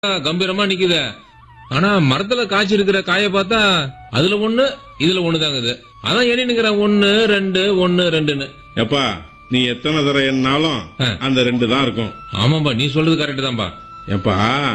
கம்பீரமா நிக்குது ஆனா மரத்துல காய்ச்சி இருக்கிற காய பார்த்தா அதுல ஒண்ணு இதுல ஒண்ணு தாங்குது அதான் எண்ணி நிக்கிறேன் ஒண்ணு ரெண்டு ஒண்ணு ரெண்டுன்னு எப்பா நீ எத்தனை தடவை எண்ணாலும் ஆ. அந்த ரெண்டு தான் இருக்கும் ஆமாம்பா நீ சொல்றது கரெக்ட் தான்பா எப்பா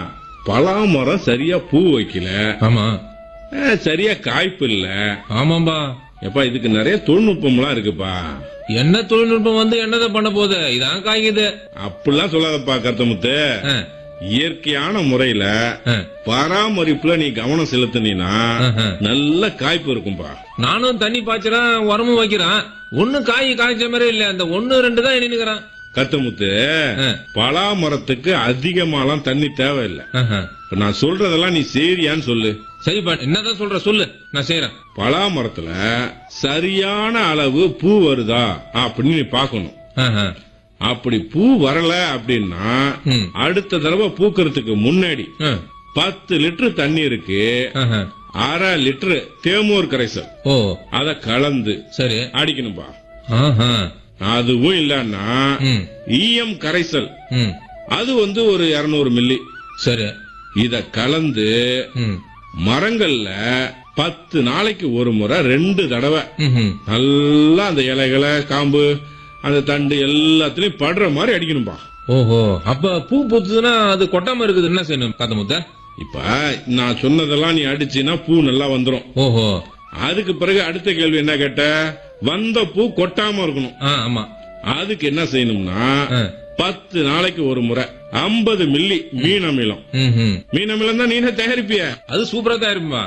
பலாமரம் சரியா பூ வைக்கல ஆமா ஆ, சரியா காய்ப்பு இல்ல ஆமாம்பா எப்பா இதுக்கு நிறைய தொழில்நுட்பம்லாம் இருக்குப்பா என்ன தொழில்நுட்பம் வந்து என்னதான் பண்ண போகுது இதான் காய்க்குது அப்படிலாம் சொல்லாதப்பா கருத்தமுத்து ஆ, இயற்கையான முறையில ஆ, பராமரிப்புல நீ கவனம் செலுத்தினா ஆஹா. நல்ல காய்ப்பு இருக்கும்பா நானும் தண்ணி பாய்ச்சறேன் உரமும் வைக்கிறேன் ஒண்ணு காய் காய்ச்ச மாதிரி இல்ல அந்த ஒண்ணு ரெண்டு தான் எண்ணி நிக்கிறேன் கருத்தமுத்து ஆ, பலாமரத்துக்கு அதிகமாலாம் தண்ணி தேவையில்லை ஆஹா. இப்ப நான் சொல்றதெல்லாம் நீ சரியான்னு சொல்லு சரிப்பா என்னதான் சொல்ற சொல்லு நான் செய்யறேன் பலாமரத்துல சரியான அளவு பூ வருதா அப்படின்னு நீ பார்க்கணும் ஆஹா. அப்படி பூ வரல அப்படின்னா ம். அடுத்த தடவை பூக்கறதுக்கு முன்னாடி ஆ, பத்து லிட்டர் தண்ணீருக்கு ஆஹா. அரை லிட்டர் தேமூர் கரைசல் ஓ அத கலந்து சரி அடிக்கணும்பா ஆஹா. அதுவும் இல்லன்னா ம், ஈயம் கரைசல் ம். அது வந்து ஒரு 200 மில்லி சரி இத கலந்து ம், மரங்கள்ல பத்து நாளைக்கு ஒரு முறை ரெண்டு தடவை ம்ஹும். நல்லா அந்த இலைகளை காம்பு அந்த தண்டு எல்லாத்துலயும் படுற மாதிரி அடிக்கணும்பா ஓஹோ அப்ப பூ பூத்துதுன்னா அது கொட்டாம இருக்குது என்ன செய்யணும் காத்தமுத்த இப்ப நான் சொன்னதெல்லாம் நீ அடிச்சினா பூ நல்லா வந்துரும் ஓஹோ அதுக்கு பிறகு அடுத்த கேள்வி என்ன கேட்ட வந்த பூ கொட்டாம இருக்கணும் ஆ ஆமா அதுக்கு என்ன செய்யணும்னா ஆ. பத்து நாளைக்கு ஒரு முறை 50 மில்லி மீன் அமிலம் ம்ஹும். மீன் அமிலம் தான் நீனே தயாரிப்பிய அது சூப்பரா தான் இருக்கும்பா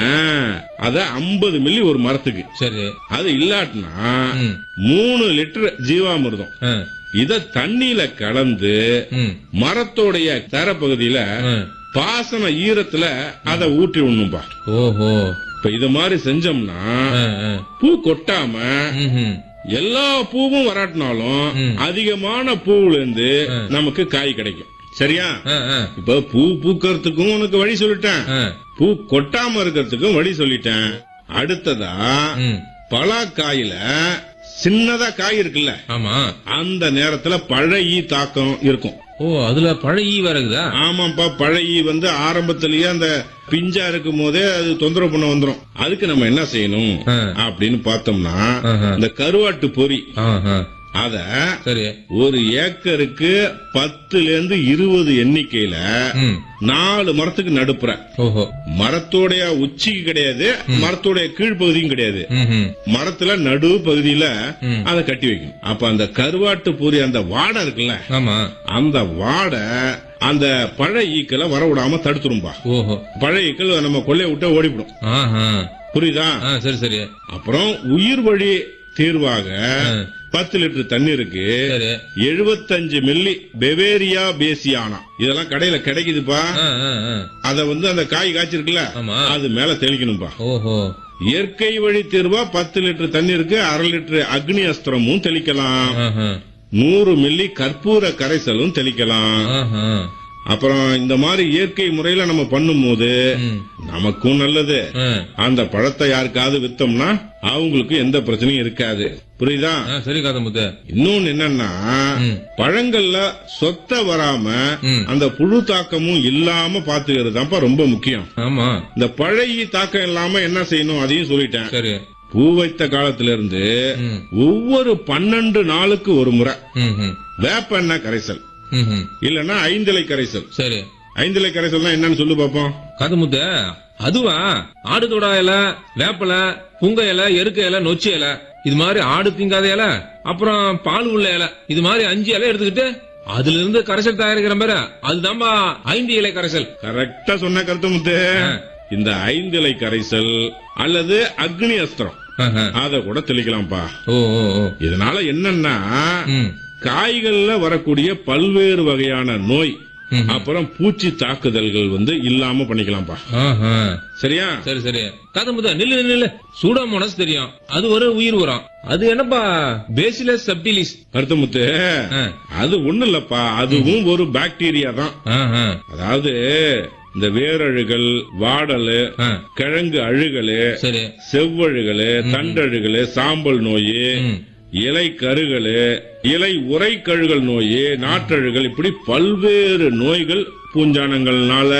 அத 50 மில்லி ஒரு மரத்துக்கு சரி அது இல்லாட்டினா ம், மூணு லிட்டர் ஜீவாமிர்தம் ஆ, இத தண்ணியில கலந்து ம், மரத்தோடைய தரப்பகுதியில ஆ. பாசன ஈரத்துல அத ஊற்றி விடணும்பா ஓஹோ இப்ப இது மாதிரி செஞ்சோம்னா ஆ, ஆ. பூ கொட்டாம ம்ஹும். எல்லா பூவும் வராட்டினாலும் ம். அதிகமான பூவுல இருந்து நமக்கு காய் கிடைக்கும் சரியா ஆ, ஆ, இப்ப பூ பூக்கறதுக்கும் உனக்கு வழி சொல்லிட்டேன் ஆ. பூ கொட்டாம இருக்கிறதுக்கும் வழி சொல்லிட்டேன் அடுத்ததா ம். பலாக்காயில சின்னதா காய் இருக்குல்ல ஆமா அந்த நேரத்துல பழைய தாக்கம் இருக்கும் ஓ அதுல பழைய வேற இருக்குதா ஆமாப்பா பழைய வந்து ஆரம்பத்திலேயே அந்த பிஞ்சா இருக்கும் போதே அது தொந்தரவு பண்ண வந்துரும் அதுக்கு நம்ம என்ன செய்யணும் ஆ. அப்படின்னு பார்த்தோம்னா ஆஹா. இந்த கருவாட்டு பொறி ஆஹா. அத சரி ஒரு ஏக்கருக்கு பத்துல இருந்து இருபது எண்ணிக்கையில ம். நாலு மரத்துக்கு நடுப்புற ஓஹோ மரத்தோடைய உச்சிக்கு கிடையாது மரத்தோடைய கீழ்ப்பகுதியும் கிடையாது ம்ஹும். மரத்துல நடு பகுதியில ம். அதை கட்டி வைக்கணும் அப்ப அந்த கருவாட்டு பொறி அந்த வாடை இருக்குல்ல ஆமா அந்த வாடை அந்த பழ ஈக்களை வர விடாம தடுத்துரும்பா ஓஹோ பழ ஈக்கள் நம்ம கொள்ளைய விட்டு ஓடிவிடும் ஆஹா. புரியுதா ஆ சரி சரி அப்புறம் உயிர் வழி தீர்வாக பத்து லிட்டர் தண்ணீருக்கு சரி எழுபத்தஞ்சு மில்லி பெவேரியா பேசியானா இதெல்லாம் கடையில கிடைக்குதுப்பா ஆ, ஆ, ஆ. அத வந்து அந்த காய் காய்ச்சிருக்குல்ல ஆமா அது மேல தெளிக்கணும்பா ஓஹோ இயற்கை வழி தீர்வா பத்து லிட்டர் தண்ணீருக்கு அரை லிட்டர் அக்னி அஸ்திரமும் தெளிக்கலாம் ஆஹா. நூறு மில்லி கற்பூர கரைசலும் தெளிக்கலாம் ஆஹா. அப்புறம் இந்த மாதிரி இயற்கை முறையில நம்ம பண்ணும்போது ம். நமக்கும் நல்லது ஆ. அந்த பழத்தை யாருக்காவது வித்தோம்னா அவங்களுக்கு எந்த பிரச்சனையும் இருக்காது புரியுதா ஆ, சரி காதமுத்த இன்னொன்னு என்னன்னா ம். பழங்கள்ல சொத்த வராம ம். அந்த புழு தாக்கமும் இல்லாம பாத்துக்கிறது தான்ப்பா ரொம்ப முக்கியம் ஆமா இந்த பழைய தாக்கம் இல்லாம என்ன செய்யணும் அதையும் சொல்லிட்டேன் சரி பூ வைத்த காலத்துல இருந்து ம். ஒவ்வொரு பன்னெண்டு நாளுக்கு ஒரு முறை ம், ம். வேப்ப எண்ணெய் கரைசல் ம், ம். இல்லன்னா ஐந்திலை கரைசல் சரி ஐந்திலை கரைசல்னா என்னன்னு சொல்லு பாப்போம் காதமுத்த அதுவா ஆடு தொடா இலை வேப்பல புங்க இலை எருக்க இலை நொச்சி இலை இது மாதிரி ஆடு திங்காத இலை அப்புறம் பால் உள்ள இலை இது மாதிரி அஞ்சு இலை எடுத்துக்கிட்டு அதுல இருந்து கரைசல் தயாரிக்கிற பாரு அதுதான்பா ஐந்து இலை கரைசல் கரெக்டா சொன்ன கருத்து முத்து இந்த ஐந்திலை கரைசல் அல்லது அக்னி அஸ்திரம் ஆஹா. அத கூட தெளிக்கலாம்ப்பா ஓ ஓ ஓ இதனால என்னன்னா ம். காய்கள்ல வரக்கூடிய பல்வேறு வகையான நோய் ம். அப்புறம் பூச்சி தாக்குதல்கள் வந்து இல்லாம பண்ணிக்கலாம்ப்பா ஆஹா. சரியா சரி சரி காதமுத்த நில்லு நில்லு, நில்லு சூடாமோனஸ் தெரியும் அது ஒரு உயிர் உரம் அது என்னப்பா பேசிலஸ் சப்டிலிஸ் கருத்தமுத்து ஆ. அது ஒண்ணு இல்லப்பா அதுவும் ஒரு பாக்டீரியா தான் ஆஹா. அதாவது இந்த வேரழுகல் வாடல் ஆ. கிழங்கு அழுகல் சரி செவ்வழுகல் தண்டழுகல் சாம்பல் நோய் ம். இலை கருகல் இலை உரை கழுகல் நோய் நாற்றழுகல் இப்படி பல்வேறு நோய்கள் பூஞ்சானங்கள்னால